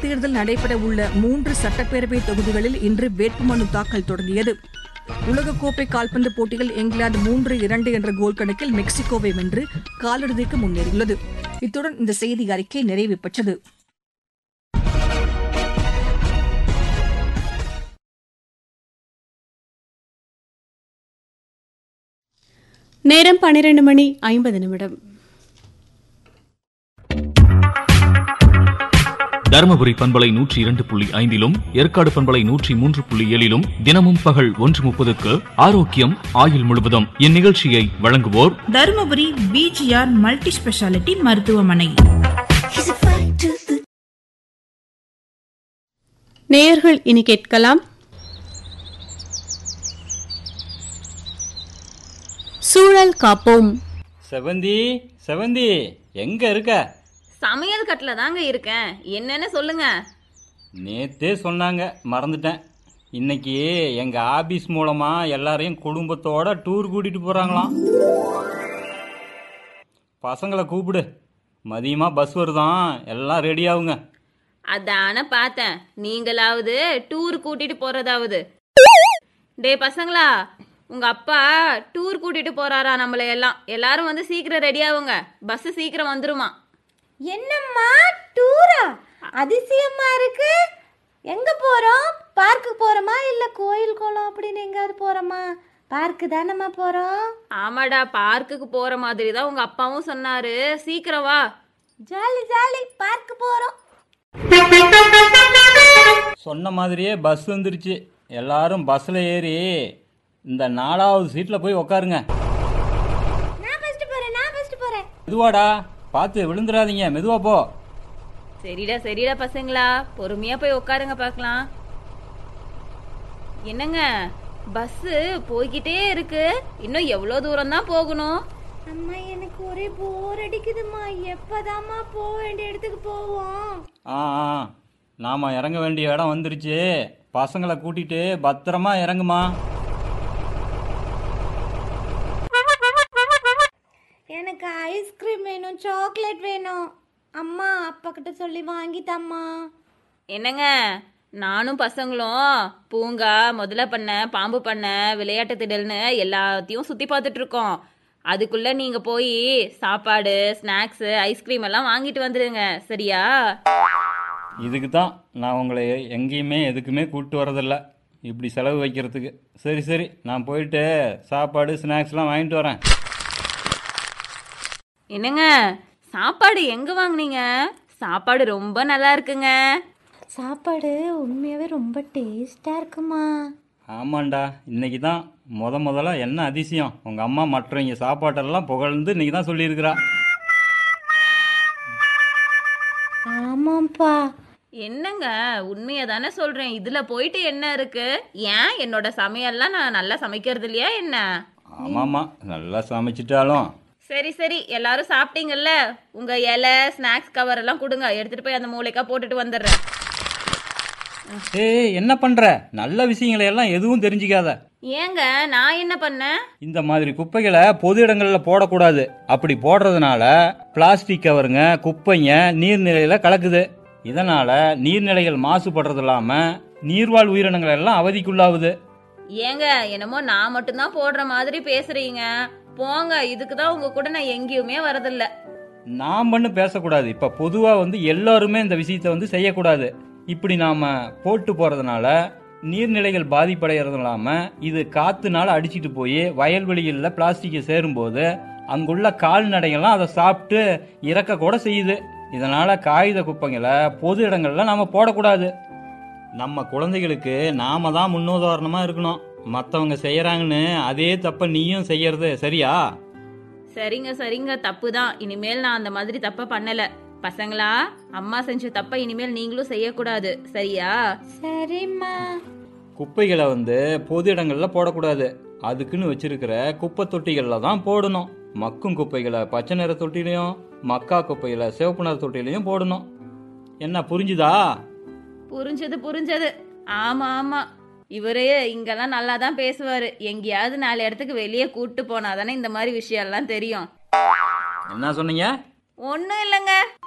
இடைத்தேர்தல் நடைபெற உள்ள மூன்று சட்டப்பேரவை தொகுதிகளில் இன்று வேட்புமனு தாக்கல் தொடங்கியது உலகக்கோப்பை கால்பந்து போட்டியில் இங்கிலாந்து மூன்று இரண்டு என்ற கோல் கணக்கில் மெக்சிகோவை வென்று காலிறுதிக்கு முன்னேறியுள்ளது இத்துடன் இந்த செய்தி அறிக்கை நிறைவு பெற்றது நேரம் பன்னிரண்டு மணி ஐம்பது நிமிடம் தருமபுரி பண்பலை நூற்றி இரண்டு புள்ளி ஐந்திலும் ஏற்காடு பண்பலை நூற்றி மூன்று புள்ளி ஏழிலும் தினமும் பகல் ஒன்று முப்பதுக்கு ஆரோக்கியம் ஆயுள் முழுவதும் இந்நிகழ்ச்சியை வழங்குவோர் தருமபுரி பிஜிஆர் மல்டி ஸ்பெஷாலிட்டி மருத்துவமனை நேயர்கள் இனி கேட்கலாம் சூழல் காப்போம் செவந்தி செவந்தி எங்க இருக்க சமையல் கட்டில் தாங்க இருக்கேன் என்னன்னு சொல்லுங்க நேத்தே சொன்னாங்க மறந்துட்டேன் இன்னைக்கு எங்க ஆபீஸ் மூலமா எல்லாரையும் குடும்பத்தோட டூர் கூட்டிட்டு போறாங்களாம் பசங்களை கூப்பிடு மதியமா பஸ் வருதாம் எல்லாம் ரெடி ஆகுங்க அதான பார்த்தேன் நீங்களாவது டூர் கூட்டிட்டு போறதாவது டே பசங்களா உங்க அப்பா டூர் கூட்டிட்டு போறாரா நம்மளை எல்லாம் எல்லாரும் வந்து சீக்கிரம் ரெடி ஆகுங்க பஸ் சீக்கிரம் வந்துருமா என்னம்மா டூரா அதிசயமா இருக்கு எங்க போறோம் பார்க்கு போறோமா இல்ல கோயில் குளம் அப்படின்னு எங்காவது போறோமா பார்க்கு தானம்மா போறோம் ஆமாடா பார்க்குக்கு போற மாதிரி தான் உங்க அப்பாவும் சொன்னாரு சீக்கிரம் வா ஜாலி ஜாலி பார்க்கு போறோம் சொன்ன மாதிரியே பஸ் வந்துருச்சு எல்லாரும் பஸ்ல ஏறி இந்த நாலாவது சீட்ல போய் உக்காருங்க நான் ஃபர்ஸ்ட் போறேன் நான் ஃபர்ஸ்ட் போறேன் மெதுவாடா பார்த்து விழுந்துடாதீங்க மெதுவா போ சரிடா சரிடா பசங்களா பொறுமையா போய் உட்காருங்க பார்க்கலாம் என்னங்க பஸ் போய்கிட்டே இருக்கு இன்னும் எவ்வளோ தூரம் தான் போகணும் அம்மா எனக்கு ஒரே போர் அடிக்குதுமா எப்பதாம்மா போக வேண்டிய இடத்துக்கு போவோம் ஆ ஆ நாம இறங்க வேண்டிய இடம் வந்துருச்சு பசங்களை கூட்டிட்டு பத்திரமா இறங்குமா எனக்கு ஐஸ்கிரீம் வேணும் சாக்லேட் வேணும் அம்மா அப்பா கிட்ட சொல்லி வாங்கித்தாம்மா என்னங்க நானும் பசங்களும் பூங்கா முதல்ல பண்ண பாம்பு பண்ண விளையாட்டு திடல்னு எல்லாத்தையும் சுற்றி பார்த்துட்டு இருக்கோம் அதுக்குள்ள நீங்க போய் சாப்பாடு ஸ்நாக்ஸ் ஐஸ்கிரீம் எல்லாம் வாங்கிட்டு வந்துடுங்க சரியா இதுக்கு தான் நான் உங்களை எங்கேயுமே எதுக்குமே கூப்பிட்டு வரதில்ல இப்படி செலவு வைக்கிறதுக்கு சரி சரி நான் போயிட்டு சாப்பாடு ஸ்நாக்ஸ்லாம் வாங்கிட்டு வரேன் என்னங்க சாப்பாடு எங்க வாங்குனீங்க சாப்பாடு ரொம்ப நல்லா இருக்குங்க சாப்பாடு உண்மையாவே ரொம்ப டேஸ்டா இருக்குமா ஆமாண்டா இன்னைக்கு தான் முத முதல்ல என்ன அதிசயம் உங்கள் அம்மா மற்றவங்க சாப்பாட்டெல்லாம் புகழ்ந்து இன்னைக்கு தான் சொல்லியிருக்கிறா ஆமாப்பா என்னங்க உண்மையை தானே சொல்றேன் இதுல போயிட்டு என்ன இருக்கு ஏன் என்னோட சமையல்லாம் நான் நல்லா சமைக்கிறது இல்லையா என்ன ஆமாம்மா நல்லா சமைச்சிட்டாலும் சரி சரி எல்லாரும் சாப்பிட்டீங்கல்ல உங்க இலை ஸ்நாக்ஸ் கவர் எல்லாம் கொடுங்க எடுத்துட்டு போய் அந்த மூளைக்கா போட்டுட்டு வந்துடுறேன் ஏய் என்ன பண்ணுற நல்ல விஷயங்களை எல்லாம் எதுவும் தெரிஞ்சிக்காத ஏங்க நான் என்ன பண்ணேன் இந்த மாதிரி குப்பைகளை பொது இடங்கள்ல போடக்கூடாது அப்படி போடுறதுனால பிளாஸ்டிக் கவருங்க குப்பைங்க நீர்நிலையில கலக்குது இதனால நீர்நிலைகள் மாசுபடுறது இல்லாம நீர்வாழ் உயிரினங்கள் எல்லாம் அவதிக்குள்ளாகுது ஏங்க என்னமோ நான் மட்டும்தான் போடுற மாதிரி பேசுறீங்க போங்க இதுக்கு தான் உங்க கூட நான் எங்கேயுமே வரதில்ல நாம் பண்ணு பேசக்கூடாது இப்ப பொதுவா வந்து எல்லாருமே இந்த விஷயத்தை வந்து செய்யக்கூடாது இப்படி நாம போட்டு போறதுனால நீர்நிலைகள் பாதிப்படைகிறது இல்லாம இது காத்துனால அடிச்சிட்டு போய் வயல்வெளிகளில் பிளாஸ்டிக்கை சேரும்போது அங்குள்ள கால்நடைகள்லாம் அதை சாப்பிட்டு இறக்க கூட செய்யுது இதனால காகித குப்பைங்களை பொது இடங்கள்ல நாம போடக்கூடாது நம்ம குழந்தைகளுக்கு நாம தான் முன்னுதாரணமா இருக்கணும் மற்றவங்க செய்யறாங்கன்னு அதே தப்ப நீயும் செய்யறது சரியா சரிங்க சரிங்க தப்பு தான் இனிமேல் நான் அந்த மாதிரி தப்ப பண்ணல பசங்களா அம்மா செஞ்ச தப்ப இனிமேல் நீங்களும் செய்யக்கூடாது சரியா சரிம்மா குப்பைகளை வந்து பொது இடங்கள்ல போடக்கூடாது அதுக்குன்னு வச்சிருக்கிற குப்பை தொட்டிகள்ல தான் போடணும் மக்கும் குப்பைகளை பச்சை நிற தொட்டிலையும் மக்கா குப்பைகளை சிவப்பு நிற தொட்டிலையும் போடணும் என்ன புரிஞ்சுதா புரிஞ்சது புரிஞ்சது ஆமா ஆமா இவரு இங்கெல்லாம் நல்லா தான் பேசுவாரு எங்கேயாவது நாலு இடத்துக்கு வெளியே கூட்டு போனா தானே இந்த மாதிரி விஷயம் எல்லாம் தெரியும் என்ன சொன்னீங்க ஒன்றும் இல்லைங்க